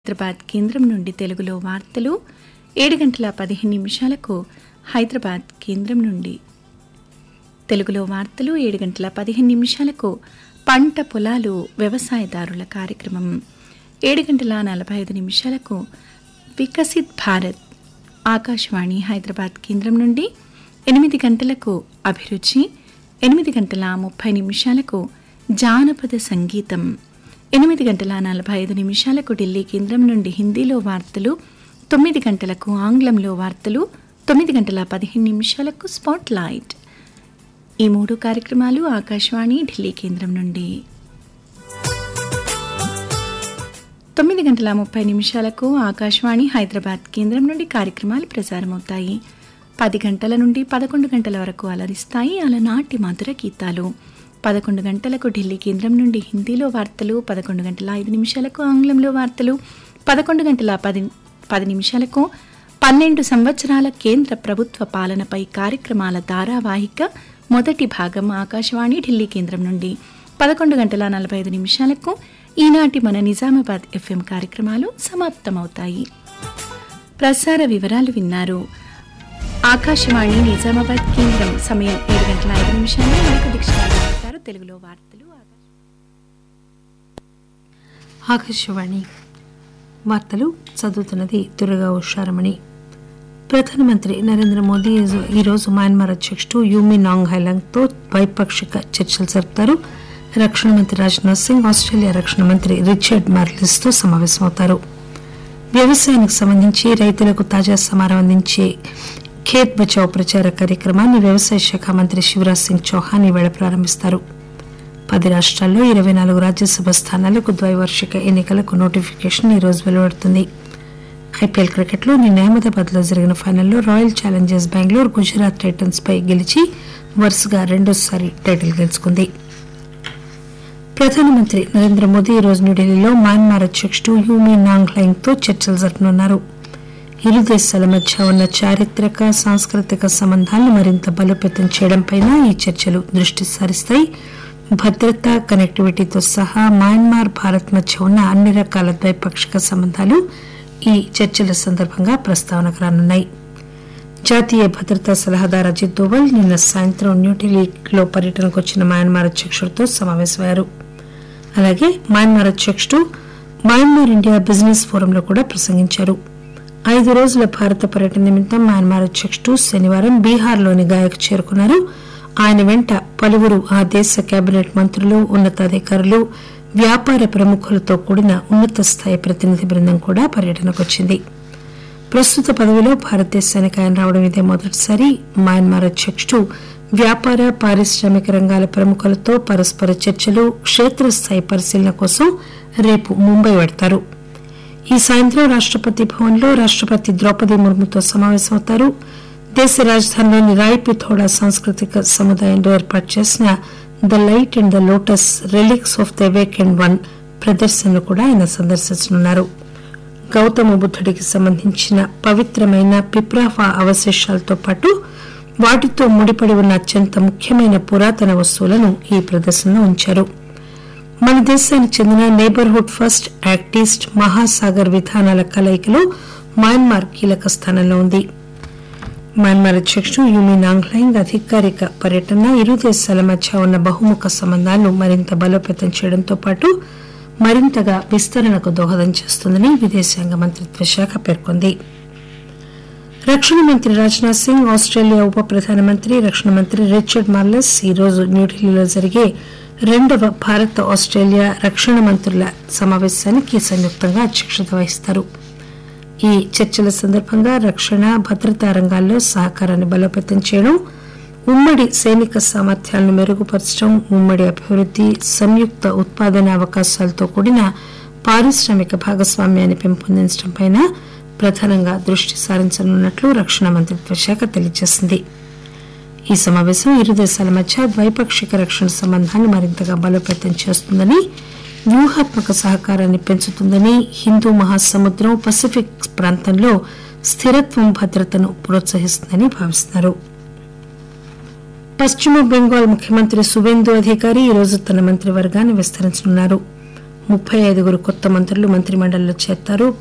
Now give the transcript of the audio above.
హైదరాబాద్ కేంద్రం నుండి తెలుగులో వార్తలు ఏడు గంటల పదిహేను నిమిషాలకు హైదరాబాద్ కేంద్రం నుండి తెలుగులో వార్తలు ఏడు గంటల పదిహేను నిమిషాలకు పంట పొలాలు వ్యవసాయదారుల కార్యక్రమం ఏడు గంటల నలభై ఐదు నిమిషాలకు వికసిత్ భారత్ ఆకాశవాణి హైదరాబాద్ కేంద్రం నుండి ఎనిమిది గంటలకు అభిరుచి ఎనిమిది గంటల ముప్పై నిమిషాలకు జానపద సంగీతం ఎనిమిది గంటల నలభై ఐదు నిమిషాలకు ఢిల్లీ కేంద్రం నుండి హిందీలో వార్తలు తొమ్మిది గంటలకు ఆంగ్లంలో వార్తలు తొమ్మిది గంటల పదిహేను నిమిషాలకు స్పాట్ లైట్ ఈ మూడు కార్యక్రమాలు ఆకాశవాణి ఢిల్లీ కేంద్రం నుండి తొమ్మిది గంటల ముప్పై నిమిషాలకు ఆకాశవాణి హైదరాబాద్ కేంద్రం నుండి కార్యక్రమాలు ప్రసారమవుతాయి పది గంటల నుండి పదకొండు గంటల వరకు అలరిస్తాయి అలనాటి మధుర గీతాలు పదకొండు గంటలకు ఢిల్లీ కేంద్రం నుండి హిందీలో వార్తలు పదకొండు గంటల ఐదు నిమిషాలకు ఆంగ్లంలో వార్తలు పదకొండు గంటల పది పది నిమిషాలకు పన్నెండు సంవత్సరాల కేంద్ర ప్రభుత్వ పాలనపై కార్యక్రమాల ధారావాహిక మొదటి భాగం ఆకాశవాణి ఢిల్లీ కేంద్రం నుండి పదకొండు గంటల నలభై ఐదు నిమిషాలకు ఈనాటి మన నిజామాబాద్ ఎఫ్ఎం కార్యక్రమాలు సమాప్తమవుతాయి ప్రసార వివరాలు విన్నారు ఆకాశవాణి నిజామాబాద్ కేంద్రం సమయం ఏడు గంటల ఐదు నిమిషాలు మనకు దీక్షలు తెలుగులో వార్తలు ఆకాశవాణి వార్తలు చదువుతున్నది దుర్గా ఉషారమణి ప్రధానమంత్రి నరేంద్ర మోదీ ఈజు- ఈరోజు మయన్మార్ అధ్యక్షుడు యూమి నాంగ్ హైలాంగ్తో ద్వైపాక్షిక చర్చలు జరుపుతారు రక్షణ మంత్రి రాజ్నాథ్ సింగ్ ఆస్ట్రేలియా రక్షణ మంత్రి రిచర్డ్ మార్లిస్తో సమావేశమవుతారు వ్యవసాయానికి సంబంధించి రైతులకు తాజా సమాచారం అందించే ఖేత్ బచావ్ ప్రచార కార్యక్రమాన్ని వ్యవసాయ శాఖ మంత్రి శివరాజ్ సింగ్ చౌహాన్ ఈవేళ ప్రారంభిస్తారు పది రాష్ట్రాల్లో ఇరవై నాలుగు రాజ్యసభ స్థానాలకు ద్వైవార్షిక ఎన్నికలకు నోటిఫికేషన్ ఈ రోజు వెలువడుతుంది ఐపీఎల్ క్రికెట్లో నిన్న అహ్మదాబాద్ లో జరిగిన ఫైనల్లో Royal Challengers Bengaluru Gujarat Titans పై గెలిచి వరుసగా రెండోసారి టైటిల్ గెలుచుకుంది ప్రధానమంత్రి నరేంద్ర మోదీ ఈ రోజు న్యూఢిల్లీలో మయన్మార్ అధ్యక్షుడు యూమీ నాంగ్ లైంగ్ తో చర్చలు జరపనున్నారు ఇరు దేశాల మధ్య ఉన్న చారిత్రక సాంస్కృతిక సంబంధాలను మరింత బలోపేతం చేయడంపై ఈ చర్చలు దృష్టి సారిస్తాయి భద్రత కనెక్టివిటీతో సహా మయన్మార్ భారత్ మధ్య ఉన్న అన్ని రకాల ద్వైపాక్షిక సంబంధాలు ఈ చర్చల సందర్భంగా ప్రస్తావనకు రానున్నాయి జాతీయ భద్రతా సలహాదారు అజిత్ దోవల్ నిన్న సాయంత్రం న్యూఢిల్లీలో పర్యటనకు వచ్చిన మయన్మార్ అధ్యక్షుడితో సమావేశమయ్యారు అలాగే మయన్మార్ అధ్యక్షుడు మయన్మార్ ఇండియా బిజినెస్ ఫోరంలో కూడా ప్రసంగించారు ఐదు రోజుల భారత పర్యటన నిమిత్తం మయన్మార్ అధ్యక్షుడు శనివారం బీహార్లోని గాయకు చేరుకున్నారు ఆయన వెంట పలువురు ఆ దేశ కేబినెట్ మంత్రులు ఉన్నతాధికారులు వ్యాపార ప్రముఖులతో కూడిన ఉన్నత స్థాయి ప్రతినిధి బృందం కూడా పర్యటనకు వచ్చింది ప్రస్తుత పదవిలో భారతదేశానికి ఆయన రావడం ఇదే మొదటిసారి మయన్మార్ అధ్యక్షుడు వ్యాపార పారిశ్రామిక రంగాల ప్రముఖులతో పరస్పర చర్చలు క్షేత్రస్థాయి పరిశీలన కోసం రేపు ముంబై వెడతారు ఈ సాయంత్రం రాష్టపతి భవన్లో రాష్టపతి ద్రౌపది ముర్ముతో సమావేశమవుతారు దేశ రాజధానిలోని రాయ్ పిథోడా సాంస్కృతిక సముదాయంలో ఏర్పాటు చేసిన the Light and the Lotus Relics of the Wake and One ప్రదర్శనను కూడా ఆయన సందర్శించనున్నారు గౌతమ బుద్ధుడికి సంబంధించిన పవిత్రమైన పిప్రాఫా అవశేషాలతో పాటు వాటితో ముడిపడి ఉన్న అత్యంత ముఖ్యమైన పురాతన వస్తువులను ఈ ప్రదర్శనలో ఉంచారు మన దేశానికి చెందిన neighbourhood first act east Mahasagar విధానాల కలయికలో మయన్మార్ కీలక స్థానంలో ఉంది మయన్మార్ అధ్యక్షుడు యూమి నాంగ్లైంగ్ అధికారిక పర్యటన ఇరు దేశాల మధ్య ఉన్న బహుముఖ సంబంధాలను మరింత బలోపేతం చేయడంతో పాటు మరింతగా విస్తరణకు దోహదం చేస్తుందని విదేశాంగ మంత్రిత్వ శాఖ పేర్కొంది రక్షణ మంత్రి రాజ్నాథ్ సింగ్ ఆస్ట్రేలియా ఉప ప్రధానమంత్రి రక్షణ మంత్రి రిచర్డ్ మార్లెస్ ఈ రోజు న్యూఢిల్లీలో జరిగే రెండవ భారత ఆస్ట్రేలియా రక్షణ మంత్రుల సమావేశానికి సంయుక్తంగా అధ్యక్షత వహిస్తారు ఈ చర్చల సందర్భంగా రక్షణ భద్రతా రంగాల్లో సహకారాన్ని బలోపేతం చేయడం ఉమ్మడి సైనిక సామర్థ్యాలను మెరుగుపరచడం ఉమ్మడి అభివృద్ధి సంయుక్త ఉత్పాదన అవకాశాలతో కూడిన పారిశ్రామిక భాగస్వామ్యాన్ని పెంపొందించడంపై ప్రధానంగా దృష్టి సారించనున్నట్లు రక్షణ మంత్రిత్వ శాఖ తెలియజేసింది ఈ సమావేశం ఇరు దేశాల మధ్య ద్వైపాక్షిక రక్షణ సంబంధాన్ని మరింతగా బలోపేతం చేస్తుందని వ్యూహాత్మక సహకారాన్ని పెంచుతుందని హిందూ మహాసముద్రం పసిఫిక్ ప్రాంతంలో స్థిరత్వం భద్రతను ప్రోత్సహిస్తుందని భావిస్తున్నారు పశ్చిమ బెంగాల్ ముఖ్యమంత్రి సువేందు అధికారి ఈరోజు తన మంత్రివర్గాన్ని విస్తరించనున్నారు ముప్పై ఐదుగురు కొత్త మంత్రులు మంత్రిమండలిలో చేరతారు